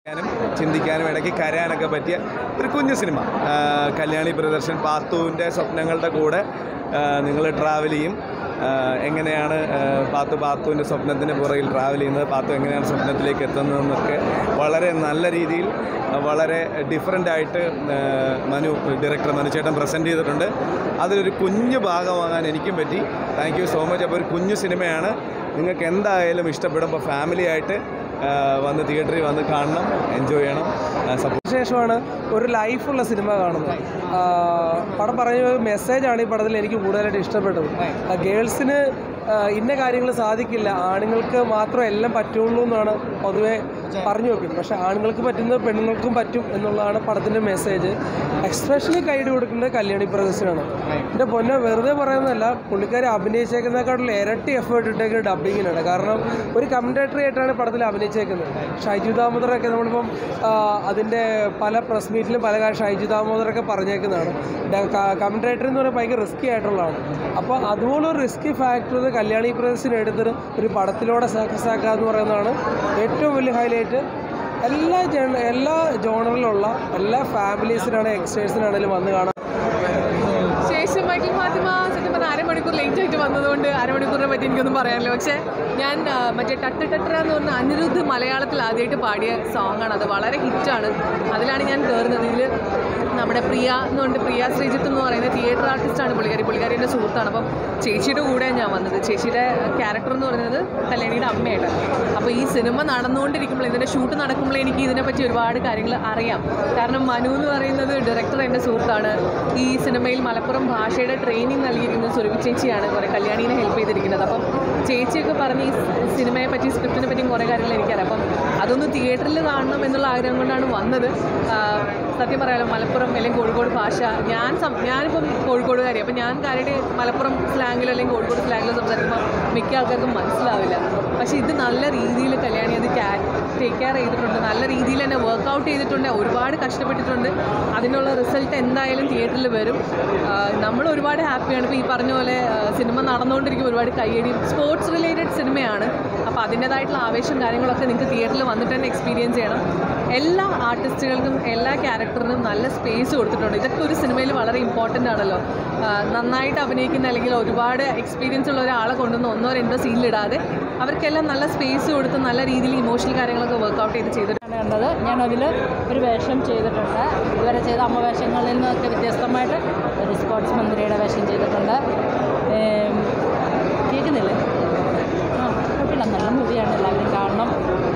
ാനും ചിന്തിക്കാനും ഇടയ്ക്ക് കരയാനൊക്കെ പറ്റിയ ഒരു കുഞ്ഞു സിനിമ ആ, കല്യാണി പ്രദർശൻ പാത്തുവിൻ്റെ സ്വപ്നങ്ങളുടെ കൂടെ നിങ്ങൾ ട്രാവൽ ചെയ്യും ആ, എങ്ങനെയാണ് ആ, പാത്തു പാത്തുവിൻ്റെ സ്വപ്നത്തിന് പുറകിൽ ട്രാവൽ ചെയ്യുന്നത് പാത്തു എങ്ങനെയാണ് സ്വപ്നത്തിലേക്ക് എത്തുന്നതെന്നൊക്കെ വളരെ നല്ല രീതിയിൽ ആ, വളരെ ഡിഫറെൻ്റ് ആയിട്ട് ആ, മനു ഡയറക്ടർ മനുചേട്ടൻ പ്രസൻറ്റ് ചെയ്തിട്ടുണ്ട് അതിലൊരു കുഞ്ഞു ഭാഗമാകാൻ എനിക്കും പറ്റി താങ്ക് യു സോ മച്ച് അപ്പോൾ ഒരു കുഞ്ഞു സിനിമയാണ് നിങ്ങൾക്ക് എന്തായാലും ഇഷ്ടപ്പെടും അപ്പോൾ ഫാമിലി ആയിട്ട് ആ, വന്ന് തിയേറ്ററിൽ വന്ന് കാണണം എൻജോയ് ചെയ്യണം സപ്പോർട്ട് ശേഷമാണ് ഒരു ലൈഫുള്ള സിനിമ കാണുന്നത് ആ, പടം പറഞ്ഞ മെസ്സേജാണ് ഈ പടത്തിൽ എനിക്ക് കൂടുതലായിട്ട് ഇഷ്ടപ്പെട്ടത് ഗേൾസിന് ഇന്ന കാര്യങ്ങൾ സാധിക്കില്ല ആണുങ്ങൾക്ക് മാത്രം എല്ലാം പറ്റുള്ളൂ എന്നാണ് പൊതുവെ പറഞ്ഞു വെക്കുന്നത് പക്ഷേ ആണുങ്ങൾക്ക് പറ്റുന്നത് പെണ്ണുങ്ങൾക്കും പറ്റും എന്നുള്ളതാണ് പടത്തിൻ്റെ മെസ്സേജ് എക്സ്പെഷ്യലി കൈഡ് കൊടുക്കുന്നത് കല്യാണി പ്രദർശനാണ് എൻ്റെ പൊന്നെ വെറുതെ പറയുന്നതല്ല പുള്ളിക്കാരി അഭിനയിച്ചേക്കുന്നതിനെക്കാട്ടിൽ ഇരട്ടി എഫേർട്ട് ഇട്ടേക്കുന്ന ഡബിങ്ങിനാണ് കാരണം ഒരു കമൻറ്റേറ്ററി ആയിട്ടാണ് പടത്തിൽ അഭിനയിച്ചേക്കുന്നത് ഷൈജു ദാമോദറൊക്കെ നമ്മളിപ്പം ആ, അതിൻ്റെ പല പ്രസ് മീറ്റിലും പല കാര്യം ഷൈജു ദാമോദറൊക്കെ പറഞ്ഞേക്കുന്നതാണ് കമൻറ്റേറ്റർ എന്ന് പറയുമ്പോൾ ഭയങ്കര റിസ്ക്കി ആയിട്ടുള്ളതാണ് അപ്പോൾ അതുപോലെ ഒരു റിസ്കി ഫാക്ടർ കല്യാണി പ്രദേശത്തിന് എടുത്തിട്ട് ഒരു പടത്തിലൂടെ സക്സസ് ആക്കുക എന്ന് പറയുന്നതാണ് ഏറ്റവും വലിയ ഹൈലൈറ്റ് എല്ലാ ജേണ എല്ലാ ജോണറിലുള്ള എല്ലാ ഫാമിലീസിനാണ് യങ്സ്റ്റേഴ്സിനാണെങ്കിലും വന്ന് കാണാൻ ശേഷം മൈക്കിൾ ഫാത്തിമ സത്യം പറഞ്ഞാൽ അരമണിക്കൂർ ലേറ്റ് ആയിട്ട് വന്നതുകൊണ്ട് അരമണിക്കൂറിനെ പറ്റി എനിക്കൊന്നും പറയാനില്ല പക്ഷേ ഞാൻ ആ, മറ്റേ ടട്ട് ടട്ടറ എന്ന് പറഞ്ഞ അനിരുദ്ധ് മലയാളത്തിൽ ആദ്യമായിട്ട് പാടിയ സോങ്ങാണ് അത് വളരെ ഹിറ്റാണ് അതിലാണ് ഞാൻ കയറുന്നത് ഇതിൽ നമ്മുടെ പ്രിയ എന്ന് പറഞ്ഞിട്ട് പ്രിയ ശ്രീജിത്ത് എന്ന് പറയുന്ന തിയേറ്റർ ആർട്ടിസ്റ്റാണ് പുള്ളിക്കാരി പുള്ളിക്കാരി എൻ്റെ സുഹൃത്താണ് അപ്പം ചേച്ചിയുടെ കൂടെ ഞാൻ വന്നത് ചേച്ചിയുടെ ക്യാരക്ടർ എന്ന് പറയുന്നത് കല്യാണിയുടെ അമ്മയായിട്ട് അപ്പോൾ ഈ സിനിമ നടന്നുകൊണ്ടിരിക്കുമ്പോൾ ഇതിൻ്റെ ഷൂട്ട് നടക്കുമ്പോൾ എനിക്ക് ഇതിനെപ്പറ്റി ഒരുപാട് കാര്യങ്ങൾ അറിയാം കാരണം മനു എന്ന് പറയുന്നത് ഡയറക്ടർ എൻ്റെ സുഹൃത്താണ് ഈ സിനിമയിൽ മലപ്പുറം ഭാഷയുടെ ട്രെയിനിങ് നൽകിയിരിക്കുന്നത് സുരഭി ചേച്ചിയാണ് കുറേ കല്യാണീനെ ഹെൽപ്പ് ചെയ്തിരിക്കുന്നത് അപ്പം ചേച്ചിയൊക്കെ പറഞ്ഞ് ഈ സിനിമയെ പറ്റി സ്ക്രിപ്റ്റിനെ പറ്റിയും കുറേ കാര്യങ്ങൾ എനിക്കറിയാം അപ്പം അതൊന്ന് തിയേറ്ററിൽ കാണണം എന്നുള്ള ആഗ്രഹം കൊണ്ടാണ് വന്നത് ആ, സത്യം പറയാലോ മലപ്പുറം അല്ലെങ്കിൽ കോഴിക്കോട് ഭാഷ ഞാൻ സം- ഞാനിപ്പം കോഴിക്കോടുകാരി അപ്പം ഞാൻ കാര്യമായിട്ട് മലപ്പുറം സ്ലാങ്ങിലോ അല്ലെങ്കിൽ കോഴിക്കോട് സ്ലാങ്ങിലോ സംസാരിക്കുമ്പോൾ മിക്ക ആൾക്കാർക്കും മനസ്സിലാവില്ല പക്ഷേ ഇത് നല്ല രീതിയിൽ കല്യാണി അത് ക്യാ ടേക്ക് കെയർ ചെയ്തിട്ടുണ്ട് നല്ല രീതിയിൽ തന്നെ വർക്കൗട്ട് ചെയ്തിട്ടുണ്ട് ഒരുപാട് കഷ്ടപ്പെട്ടിട്ടുണ്ട് അതിനുള്ള റിസൾട്ട് എന്തായാലും തിയേറ്ററിൽ വരും ആ, നമ്മൾ ഒരുപാട് ഹാപ്പിയാണ് ഇപ്പോൾ ഈ പറഞ്ഞ പോലെ ആ, സിനിമ നടന്നുകൊണ്ടിരിക്കും ഒരുപാട് കയ്യടിയും സ്പോർട്സ് റിലേറ്റഡ് സിനിമയാണ് അപ്പോൾ അതിൻ്റേതായിട്ടുള്ള ആവേശം കാര്യങ്ങളൊക്കെ നിങ്ങൾക്ക് തിയേറ്ററിൽ വന്നിട്ട് തന്നെ എക്സ്പീരിയൻസ് ചെയ്യണം എല്ലാ ആർട്ടിസ്റ്റുകൾക്കും എല്ലാ ക്യാരക്ടറിനും നല്ല സ്പേസ് കൊടുത്തിട്ടുണ്ട് ഇതൊക്കെ ഒരു സിനിമയിൽ വളരെ ഇമ്പോർട്ടൻ്റ് ആണല്ലോ ആ, നന്നായിട്ട് അഭിനയിക്കുന്ന അല്ലെങ്കിൽ ഒരുപാട് എക്സ്പീരിയൻസ് ഉള്ള ഒരാളെ കൊണ്ടുവന്ന് ഒന്നോ രണ്ടോ സീനിലിടാതെ അവർക്കെല്ലാം നല്ല സ്പേസ് കൊടുത്ത് നല്ല രീതിയിൽ ഇമോഷണൽ കാര്യങ്ങളൊക്കെ വർക്കൗട്ട് ചെയ്ത് ചെയ്തിട്ടുണ്ട് ആണ് കണ്ടത് ഞാൻ അതിൽ ഒരു വേഷം ചെയ്തിട്ടുണ്ട് ഇതുവരെ ചെയ്ത അമ്മ വേഷങ്ങളിൽ നിന്നൊക്കെ വ്യത്യസ്തമായിട്ട് ഒരു സ്പോർട്സ് മന്ത്രിയുടെ വേഷം ചെയ്തിട്ടുണ്ട് ഏം, കേൾക്കുന്നില്ലേ ആ കുഴപ്പമില്ല നല്ല മൂവിയാണ് എല്ലാവരും കാണണം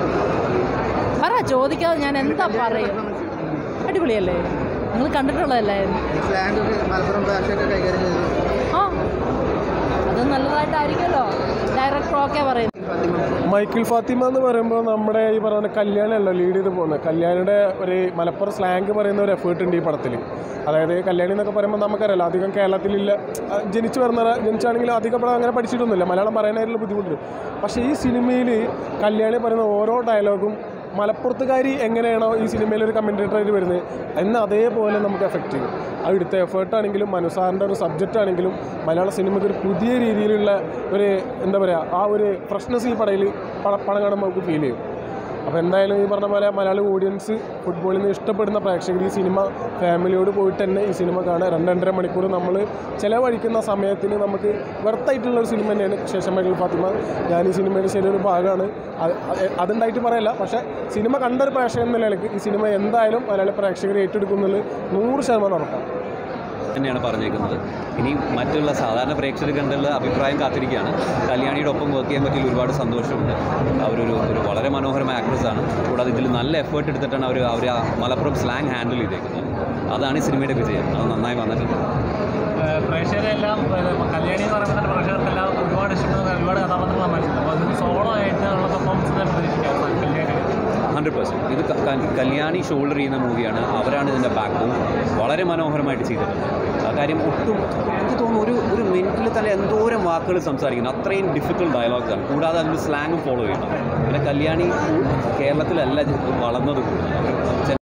പറ ചോദിക്കാതെ ഞാൻ എന്താ പറയും അടിപൊളിയല്ലേ നിങ്ങൾ കണ്ടിട്ടുള്ളതല്ലേ സ്ലാങ് മലപ്പുറം ഭാഷയൊക്കെ കൈകാര്യം ചെയ്തു ആ അത് നല്ലതായിട്ടായിരിക്കുമല്ലോ ഡയറക്ടർ ഓക്കെ പറയും മൈക്കിൾ ഫാത്തിമ എന്ന് പറയുമ്പോൾ നമ്മുടെ ഈ പറയുന്ന കല്യാണമല്ലോ ലീഡ് ചെയ്ത് പോകുന്നത് കല്യാണിയുടെ ഒരു മലപ്പുറം സ്ലാങ് പറയുന്ന ഒരു എഫേർട്ട് ഉണ്ട് ഈ പടത്തിൽ അതായത് കല്യാണി എന്നൊക്കെ പറയുമ്പോൾ നമുക്കറിയാലോ അധികം കേരളത്തിലില്ല ആ, ജനിച്ചു വരുന്ന ജനിച്ചാണെങ്കിൽ അധികം പടം അങ്ങനെ പഠിച്ചിട്ടൊന്നുമില്ല മലയാളം പറയാനായിട്ടുള്ള ബുദ്ധിമുട്ടുണ്ട് പക്ഷേ ഈ സിനിമയിൽ കല്യാണി പറയുന്ന ഓരോ ഡയലോഗും മലപ്പുറത്തുകാരി എങ്ങനെയാണോ ഈ സിനിമയിൽ ഒരു കമൻറ്റേറ്ററായിട്ട് വരുന്നത് എന്ന് അതേപോലെ നമുക്ക് എഫക്റ്റ് ചെയ്യും അത് എടുത്ത എഫേർട്ടാണെങ്കിലും മനുസാറിൻ്റെ ഒരു സബ്ജക്റ്റ് ആണെങ്കിലും മലയാള സിനിമയ്ക്ക് ഒരു പുതിയ രീതിയിലുള്ള ഒരു എന്താ പറയുക ആ ഒരു ഫ്രഷ്നെസ് ഈ പടയിൽ പടം കാണുമ്പോൾ നമുക്ക് ഫീൽ ചെയ്യും അപ്പോൾ എന്തായാലും ഈ പറഞ്ഞ പോലെ മലയാളി ഓഡിയൻസ് ഫുട്ബോളിൽ നിന്ന് ഇഷ്ടപ്പെടുന്ന പ്രേക്ഷകർ ഈ സിനിമ ഫാമിലിയോട് പോയിട്ട് തന്നെ ഈ സിനിമ കാണുക രണ്ട് രണ്ടര മണിക്കൂർ നമ്മൾ ചിലവഴിക്കുന്ന സമയത്തിന് നമുക്ക് വെർത്തായിട്ടുള്ള ഒരു സിനിമ തന്നെയാണ് ശേഷം മൈക്കിൾ ഫാത്തിമ ഞാൻ ഈ സിനിമയുടെ ശരിയൊരു ഭാഗമാണ് അത് അത് അതുണ്ടായിട്ട് പറയല്ല പക്ഷേ സിനിമ കണ്ട ഒരു പ്രേക്ഷകൻ എന്ന നിലയ്ക്ക് ഈ സിനിമ എന്തായാലും മലയാളി പ്രേക്ഷകർ ഏറ്റെടുക്കുന്നതിൽ നൂറ് ശതമാനം ഉറപ്പാണ് തന്നെയാണ് പറഞ്ഞേക്കുന്നത് ഇനി മറ്റുള്ള സാധാരണ പ്രേക്ഷകർ കണ്ടുള്ള അഭിപ്രായം കാത്തിരിക്കുകയാണ് കല്യാണിയുടെ ഒപ്പം വർക്ക് ചെയ്യാൻ പറ്റിയ ഒരുപാട് സന്തോഷമുണ്ട് അവരൊരു ഒരു വളരെ മനോഹരമായ ആക്ട്രസ് ആണ് കൂടാതെ ഇതിൽ നല്ല എഫേർട്ട് എടുത്തിട്ടാണ് അവർ അവർ ആ മലപ്പുറം സ്ലാങ് ഹാൻഡിൽ ചെയ്തേക്കുന്നത് അതാണ് ഈ സിനിമയുടെ വിജയം അത് നന്നായി വന്നിട്ടുണ്ട് പ്രേക്ഷകരെല്ലാം ഏഹ്, കല്യാണി എന്ന് പറയുമ്പോൾ തന്നെ പ്രേക്ഷകർക്കെല്ലാം ഒരുപാട് ഇഷ്ടപ്പെടുന്ന ഒരുപാട് കഥാപാത്രങ്ങളാണ് മനസ്സിലാവും അപ്പോൾ അതിന് സോളോ ആയിട്ട് ഉള്ള പെർഫോമൻസ് തന്നെ പ്രതീക്ഷിക്കാം കല്യാണി ഹൺഡ്രഡ് പെർസെൻറ്റ് ഇത് ക- ക- കല്യാണി ഷോൾഡർ ചെയ്യുന്ന മൂവിയാണ് അവരാണ് ഇതിൻ്റെ ബാക്ക് ബോൺ വളരെ മനോഹരമായിട്ട് ചെയ്തിട്ടുണ്ട് ആ കാര്യം ഒട്ടും എനിക്ക് തോന്നുന്നു ഒരു ഒരു മിനിറ്റിൽ തന്നെ എന്തോരം വാക്കുകൾ സംസാരിക്കുന്നു അത്രയും ഡിഫിക്കൽട്ട് ഡയലോഗ്സ് ആണ് കൂടാതെ അതിൻ്റെ സ്ലാങ്ങും ഫോളോ ചെയ്യണം പിന്നെ കല്യാണി കേരളത്തിലല്ല വളർന്നത് കൂടുതൽ